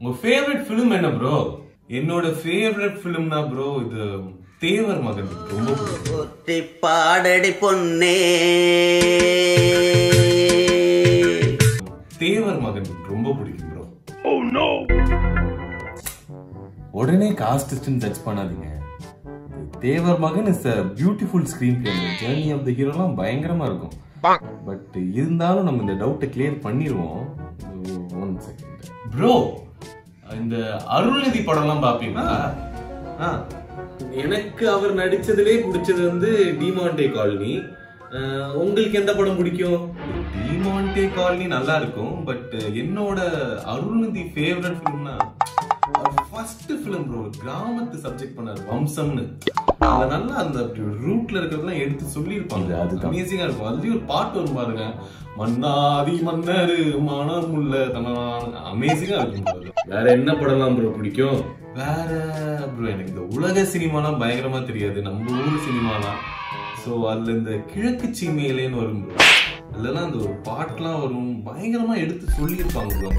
உங்க favourite film என்ன bro என்னோட ஃபேவரட் ஃபிலிம்னா ப்ரோ இது தேவர் மகன் ரொம்ப பிடிக்கும் ஒத்தி பாடடி பொன்னே தேவர் மகன் ரொம்ப பிடிக்கும் ப்ரோ உடனே காஸ்டிஸ்ட்னு ஜட்ஜ் பண்ணாதீங்க Thevar Magan is a beautiful screenplay journey of the ஹீரோலாம் பயங்கரமா இருக்கும் பட் இருந்தாலும் நம்ம இந்த டவுட்டை கிளியர் பண்ணிடுவோம் ஒன் செகண்ட் ப்ரோ இந்த அருள்நிதி படம்லாம் பாப்பீங்களா ஆ, எனக்கு அவர் நடிச்சதுலே பிடிச்சது வந்து டிமாண்டே காலனி அஹ், உங்களுக்கு எந்த படம் பிடிக்கும் டிமாண்டே காலனி நல்லா இருக்கும் பட் என்னோட அருள்நிதி ஃபேவரட் ஃபிலிம்னா ஃபர்ஸ்ட் ஃபிலிம் ப்ரோ கிராமத்து சப்ஜெக்ட் பண்ணாரு வம்சம்னு அதுல நல்லா அந்த ரூட்ல இருக்கிறதெல்லாம் எடுத்து சொல்லியிருப்பாங்க அது அமேசிங்கா இருக்கும் அதுலயும் ஒரு பாட்டு வரும் பாருங்க மன்னாதி மன்னரு மனமுள்ள தனான அமேசிங்கா இருக்கும் bro அது. வேற என்ன படம்லாம் ப்ரோ பிடிக்கும் வேற ப்ரோ எனக்கு இந்த உலக சினிமாலாம் பயங்கரமா தெரியாது நம்ம ஊர் சினிமாலாம் சோ அதுல இந்த கிழக்கு சீமையிலேன்னு வரும் ப்ரோ அதுலலாம் அந்த ஒரு பாட்டுலாம் வரும் பயங்கரமா எடுத்து சொல்லியிருப்பாங்க ப்ரோ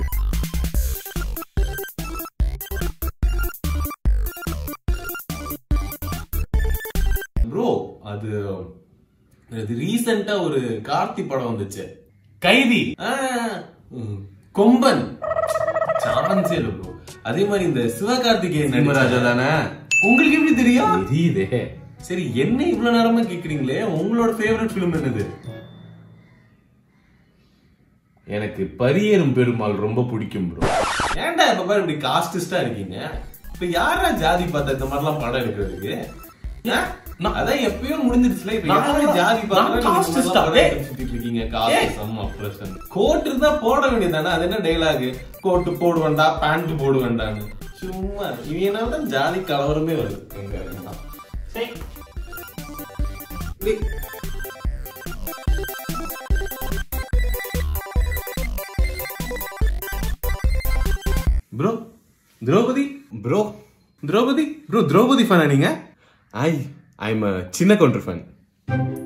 ப்ரோ அது அது ரீசெண்டா ஒரு கார்த்தி படம் வந்துச்சு கைதி ஆ, ம், கொம்பன் சான்ஸே இல்ல ப்ரோ அதே மாதிரி இந்த சிவகார்த்திகேயன் சிம்மராஜா நடிச்ச- தானே உங்களுக்கு எப்படி தெரியும் தெரியுதே சரி என்ன இவ்வளவு நேரமா கேக்குறீங்களே உங்களோட ஃபேவரட் ஃபிலிம் என்னது எனக்கு பரியேறும் பெருமாள் ரொம்ப பிடிக்கும் ப்ரோ ஏன்டா இப்ப பாரு இப்படி காஸ்டிஸ்டா இருக்கீங்க இப்ப யாரா ஜாதி பார்த்தா இந்த மாதிரிலாம் படம் எடுக்கிறதுக்கு ஏன்? நான் அதான் எப்பயும் முடிஞ்சிருச்சுல இப்ப நான் யாரு ஜாதி நான் பார்த்தா casteist ஆ? காஸ்டிஸ்டா சுத்திட்டு இருக்கீங்க காஸ்டிசம் அப்ரஷன் கோட் இருந்தா போட வேண்டியதானே அது என்ன டைலாக் கோட் போடுவேன்டா பேண்ட் போடுவேன்டான்னு சும்மா இவனால தான் ஜாதி கலவரமே வருது எங்க எல்லாம். சரி. டேய், bro Draupathi bro Draupathi bro Draupathi ஃபேனா நீங்க I I am Chinna Gounder fan